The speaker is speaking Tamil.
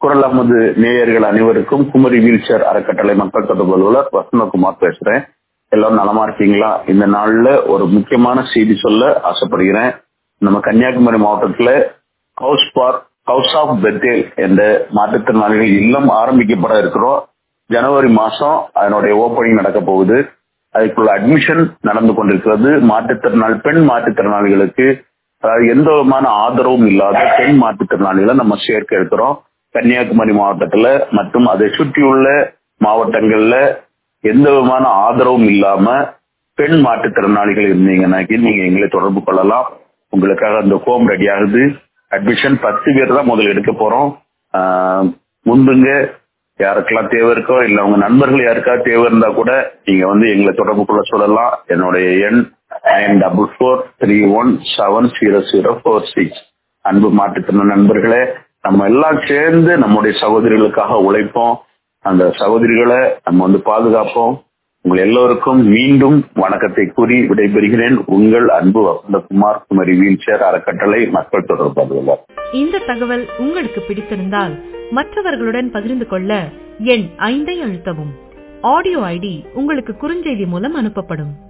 குரல் அமது நேயர்கள் அனைவருக்கும் குமரி வீல்சேர் அறக்கட்டளை மக்கள் தொடர்பு அலுவலர் வசந்தகுமார் பேசுறேன் எல்லாரும் நலமா இருக்கீங்களா இந்த நாள்ல ஒரு முக்கியமான செய்தி சொல்ல ஆசைப்படுகிறேன் நம்ம கன்னியாகுமரி மாவட்டத்துல house for house of Bethel என்ற மாற்றுத்திறனாளிகள் இல்லம் ஆரம்பிக்கப்பட இருக்கிறோம் ஜனவரி மாசம் அதனுடைய ஓபனிங் நடக்க போகுது அதுக்குள்ள அட்மிஷன் நடந்து கொண்டிருக்கிறது மாற்றுத்திறனாளி பெண் மாற்றுத்திறனாளிகளுக்கு அதாவது எந்த விதமான ஆதரவும் இல்லாத பெண் மாற்றுத்திறனாளிகளை நம்ம சேர்க்க இருக்கிறோம் கன்னியாகுமரி மாவட்டத்துல மற்றும் அதை சுற்றியுள்ள மாவட்டங்கள்ல எந்த விதமான ஆதரவும் இல்லாம பெண் மாற்றுத்திறனாளிகள் இருந்தீங்கன்னாக்கி நீங்க எங்களை தொடர்பு கொள்ளலாம் உங்களுக்காக அந்த ஹோம் ரெடி ஆகுது அட்மிஷன் பத்து பேர் தான் முதல்ல எடுக்க போறோம் ஆஹ் முந்துங்க யாருக்கெல்லாம் தேவை இருக்கோ இல்ல உங்க நண்பர்கள் யாருக்காவது தேவை இருந்தா கூட நீங்க வந்து எங்களை தொடர்பு கொள்ள சொல்லலாம் என்னுடைய எண் nine double four three one seven zero zero four six அன்பு மாற்றுத்திறன நண்பர்களே நம்ம எல்லாம் சேர்ந்து நம்முடைய சகோதரிகளுக்காக உழைப்போம் அந்த சகோதரிகளை நம்ம வந்து பாதுகாப்போம் உங்கள் எல்லோருக்கும் மீண்டும் வணக்கத்தை கூறி விடைபெறுகிறேன் உங்கள் அன்பு வசந்தகுமார் குமரி வீல்சேர் அறக்கட்டளை மக்கள் தொடர்பு அலுவலர் இந்த தகவல் உங்களுக்கு பிடித்திருந்தால் மற்றவர்களுடன் பகிர்ந்து கொள்ள எண் ஐந்தை அழுத்தவும் ஆடியோ ஐடி உங்களுக்கு குறுஞ்செய்தி மூலம் அனுப்பப்படும்